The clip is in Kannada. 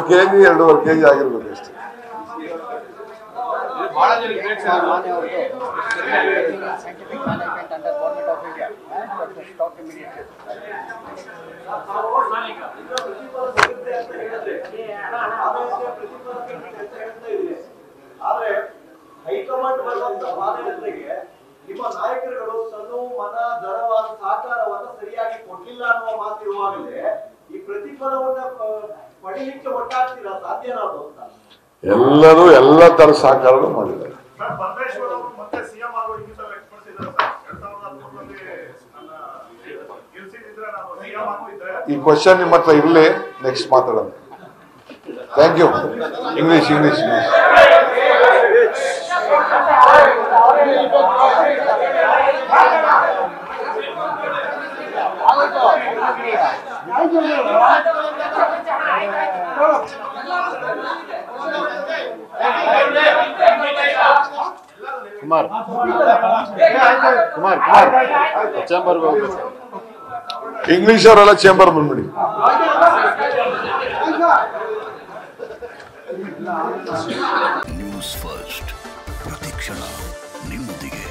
ಕೆ ಜಿ ಎರಡೂವರೆ ಕೆ ಜಿ ಆಗಿರ್ಬೇಕು ಅಷ್ಟೇ ಬಹಳ ಜನಕ್ಕೆ ಬೇಕು sir scientific management under government of India. And to stop immediately. ಆದ್ರೆ ಹೈಕಮಾಂಡ್ ಬರುವಂತ ಮಾತುಕತೆಗೆ ನಿಮ್ಮ ನಾಯಕರುಗಳು ತನು ಮನ ದರವಾದ ಸಹಕಾರವನ್ನ ಸರಿಯಾಗಿ ಕೊಡ್ಲಿಲ್ಲ ಅನ್ನುವ ಮಾತಿರುವಾಗಲೇ ಈ ಪ್ರತಿಫಲವನ್ನ ಪ- ಪಡಿಲಿಕ್ಕೆ ಒಟ್ಟಾಗ್ತೀರಾ ಸಾಧ್ಯನಾ ಅದು ಅಂತ ಎಲ್ಲರೂ ಎಲ್ಲ ತರ ಸಹಕಾರನೂ ಮಾಡಿದ್ದಾರೆ ಸರ್ ಪರಮೇಶ್ವರ್ ಅವರು ಮತ್ತೆ ಸಿಎಂ ಆಗೋ ಇಂಗಿತ ವ್ಯಕ್ತಪಡಿಸಿದ್ದಾರೆ ಸರ್ ಎರಡ್ ಸಾವಿರದ ಹತ್ತೊಂಬತ್ತರಲ್ಲಿ ನನ್ನ ಗೆಲ್ಸಿದ್ರೆ ನಾನು ಸಿಎಂ ಆಗೋ ಇದ್ರೆ ಈ ಕ್ವಶನ್ ನಿಮ್ಮ ಹತ್ರ ಇರಲಿ ನೆಕ್ಸ್ಟ್ ಮಾತಾಡೋಣ thank you English English English Kumar Kumar Kumar ಚೇಂಬರ್ಗೆ ಹೋಗ್ಬೇಕು ಸರ್ ಇಂಗ್ಲಿಷ್ ಅವರೆಲ್ಲ ಚೇಂಬರ್ ಬಂದ್ಬಿಡಿ ನ್ಯೂಸ್ ಫಸ್ಟ್ ಪ್ರತಿಕ್ಷಣ ನಿಮ್ಮೊಂದಿಗೆ